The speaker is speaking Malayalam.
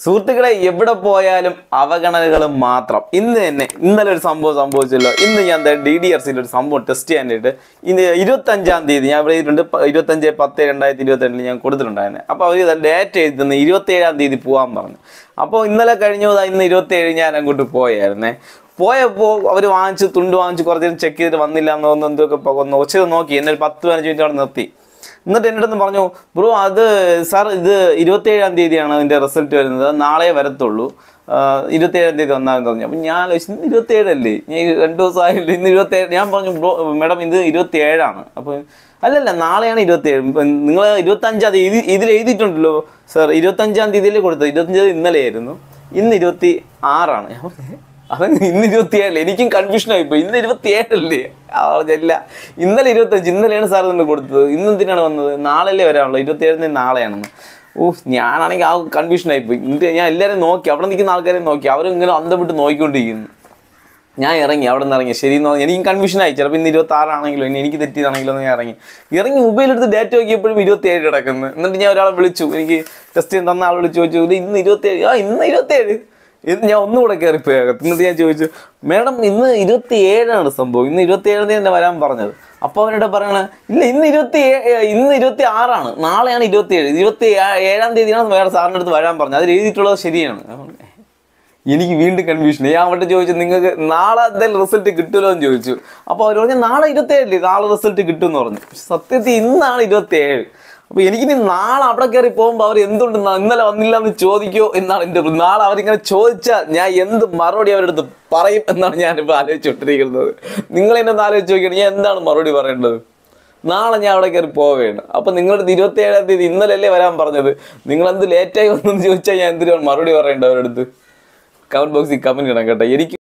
സുഹൃത്തുക്കളെ എവിടെ പോയാലും അവഗണനകൾ മാത്രം ഇന്ന് തന്നെ ഇന്നലെ ഒരു സംഭവം സംഭവിച്ചല്ലോ ഇന്ന് ഞാൻ ഡി ഡി ആർ സിയിൽ ഒരു സംഭവം ടെസ്റ്റ് ചെയ്യാനായിട്ട് ഇന്ന് ഇരുപത്തഞ്ചാം തീയതി ഞാൻ ഇവിടെ ഇരുണ്ട് ഇരുപത്തഞ്ച് പത്ത് രണ്ടായിരത്തി ഇരുപത്തിരണ്ടിൽ ഞാൻ കൊടുത്തിട്ടുണ്ടായിരുന്നു അപ്പോൾ അവർ ഡേറ്റ് എഴുതി തന്നു ഇരുപത്തേഴാം തീയതി പോകാൻ പറഞ്ഞു അപ്പോൾ ഇന്നലെ കഴിഞ്ഞതാ ഇന്ന് ഇരുപത്തേഴ് ഞാൻ അങ്ങോട്ട് പോയായിരുന്നേ പോയപ്പോൾ അവർ വാങ്ങിച്ച് തുണ്ട് വാങ്ങിച്ച് കുറച്ച് നേരം ചെക്ക് ചെയ്തിട്ട് വന്നില്ല എന്ന് തോന്നുന്നു എന്തൊക്കെ ഒന്ന് ഒച്ച നോക്കി എന്നെ ഒരു പത്ത് പതിനഞ്ച് മിനിറ്റ് അവിടെ നിർത്തി എന്നിട്ട് എൻ്റെ അടുത്ത് പറഞ്ഞു ബ്രോ അത് സാർ ഇത് ഇരുപത്തേഴാം തീയതിയാണ് അതിൻ്റെ റിസൾട്ട് വരുന്നത് നാളെ വരത്തുള്ളൂ ഇരുപത്തേഴാം തീയതി വന്നാലും പറഞ്ഞു അപ്പം ഞാൻ ആലോചിച്ചു, ഇന്ന് ഇരുപത്തേഴല്ലേ ഞാൻ ഈ രണ്ട് ദിവസമായില്ല ഇന്ന് ഇരുപത്തേഴ് ഞാൻ പറഞ്ഞു ബ്രോ മാഡം ഇത് ഇരുപത്തിയേഴാണ് അപ്പോൾ അല്ലല്ല നാളെയാണ് ഇരുപത്തേഴ് നിങ്ങൾ ഇരുപത്തഞ്ചാം തീയതി ഇത് ഇതിൽ എഴുതിയിട്ടുണ്ടല്ലോ സാർ ഇരുപത്തഞ്ചാം തീയതിയിൽ കൊടുത്തത് ഇരുപത്തഞ്ചാം തീയതി ഇന്നലെയായിരുന്നു ഇന്ന് ഇരുപത്തി ആറാണ് ഞാൻ പറഞ്ഞു, അത് ഇന്ന് ഇരുപത്തിയേഴല്ലേ എനിക്കും കൺഫ്യൂഷൻ ആയിപ്പോയി ഇന്ന് ഇരുപത്തിയേഴല്ലേ ഇല്ല ഇന്നലെ ഇരുപത്തഞ്ച് ഇന്നലെയാണ് സാർ തന്നെ കൊടുത്തത് ഇന്ന് എന്തിനാണ് വന്നത് നാളെയല്ലേ വരാനുള്ളൂ ഇരുപത്തിയേഴിന് നാളെയാണെന്ന് ഓ ഞാനാണെങ്കിൽ ആ കൺഫ്യൂഷൻ ആയിപ്പോയി എന്നിട്ട് ഞാൻ എല്ലാവരും നോക്കി അവിടെ നിൽക്കുന്ന ആൾക്കാരെ നോക്കി അവരും ഇങ്ങനെ അന്തം വിട്ട് നോക്കിക്കൊണ്ടിരിക്കുന്നു ഞാൻ ഇറങ്ങി അവിടെ നിന്ന് ഇറങ്ങി ശരി എന്ന് എനിക്ക് കൺഫ്യൂഷൻ ആയി ചിലപ്പോൾ ഇന്ന് ഇരുപത്തി ആറാണെങ്കിലോ ഇനി എനിക്ക് തെറ്റിയതാണെങ്കിലോ എന്ന് ഞാൻ ഇറങ്ങി ഇറങ്ങി മൊബൈൽ എടുത്ത് ഡേറ്റ് നോക്കിയപ്പോഴും ഇരുപത്തിയേഴ് കിടക്കുന്നു എന്നിട്ട് ഞാൻ ഒരാളെ വിളിച്ചു എനിക്ക് ടെസ്റ്റ് ചെയ്യാൻ തന്ന ആൾ വിളിച്ചു ചോദിച്ചു ഇത് ഇന്ന് ഇരുപത്തിയേഴ് ആ ഇന്ന് ഇരുപത്തിയേഴ് ഇത് ഞാൻ ഒന്നുകൂടെ കയറിപ്പോയി അകത്ത് എന്നിട്ട് ഞാൻ ചോദിച്ചു മേഡം ഇന്ന് ഇരുപത്തി ഏഴാണ് സംഭവം ഇന്ന് ഇരുപത്തി ഏഴാം തീയതി തന്നെ വരാൻ പറഞ്ഞത് അപ്പോൾ അവരോട് പറയണ ഇല്ല ഇന്ന് ഇരുപത്തി ഏ- ഇന്ന് ഇരുപത്തി ആറാണ് നാളെയാണ് ഇരുപത്തി ഏഴ് ഇരുപത്തി ഏ- ഏഴാം തീയതിയാണ് വേറെ സാറിൻ്റെ അടുത്ത് വരാൻ പറഞ്ഞത് അതിൽ എഴുതിയിട്ടുള്ളത് ശരിയാണ് ഞാൻ പറഞ്ഞു, എനിക്ക് വീണ്ടും കൺഫ്യൂഷൻ ഞാൻ അവിടെ ചോദിച്ചു നിങ്ങൾക്ക് നാളെ എന്തായാലും റിസൾട്ട് കിട്ടുമല്ലോ എന്ന് ചോദിച്ചു അപ്പോൾ അവർ പറഞ്ഞു നാളെ ഇരുപത്തേഴില്ലേ നാളെ റിസൾട്ട് കിട്ടും എന്ന് പറഞ്ഞു പക്ഷെ സത്യത്തിൽ ഇന്നാണ് ഇരുപത്തേഴ് അപ്പോൾ എനിക്കിനി നാളെ അവിടെ കയറി പോകുമ്പോൾ അവർ എന്തുകൊണ്ട് ന- ഇന്നലെ വന്നില്ല എന്ന് ചോദിക്കോ എന്നാണ് എൻ്റെ ഒരു- നാളെ അവരിങ്ങനെ ചോദിച്ചാൽ ഞാൻ എന്ത് മറുപടി അവരുടെ അടുത്ത് പറയും എന്നാണ് ഞാനിപ്പോൾ ആലോചിച്ചുകൊണ്ടിരിക്കുന്നത് നിങ്ങൾ എന്നെ ഒന്ന് ആലോചിച്ച് നോക്കിയാണ് ഞാൻ എന്താണ് മറുപടി പറയേണ്ടത് നാളെ ഞാൻ അവിടെ കയറി പോവുകയാണ് അപ്പൊ നിങ്ങളുടെ ഇരുപത്തി ഏഴാം തീയതി ഇന്നലല്ലേ വരാൻ പറഞ്ഞത് നിങ്ങൾ എന്ത് ലേറ്റായി വന്നെന്ന് ചോദിച്ചാൽ ഞാൻ എന്തിനാണ് മറുപടി പറയേണ്ടത് അവരുടെ അടുത്ത് കമന്റ് ബോക്സിൽ കമന്റ് ഇടാം കേട്ടോ എനിക്ക്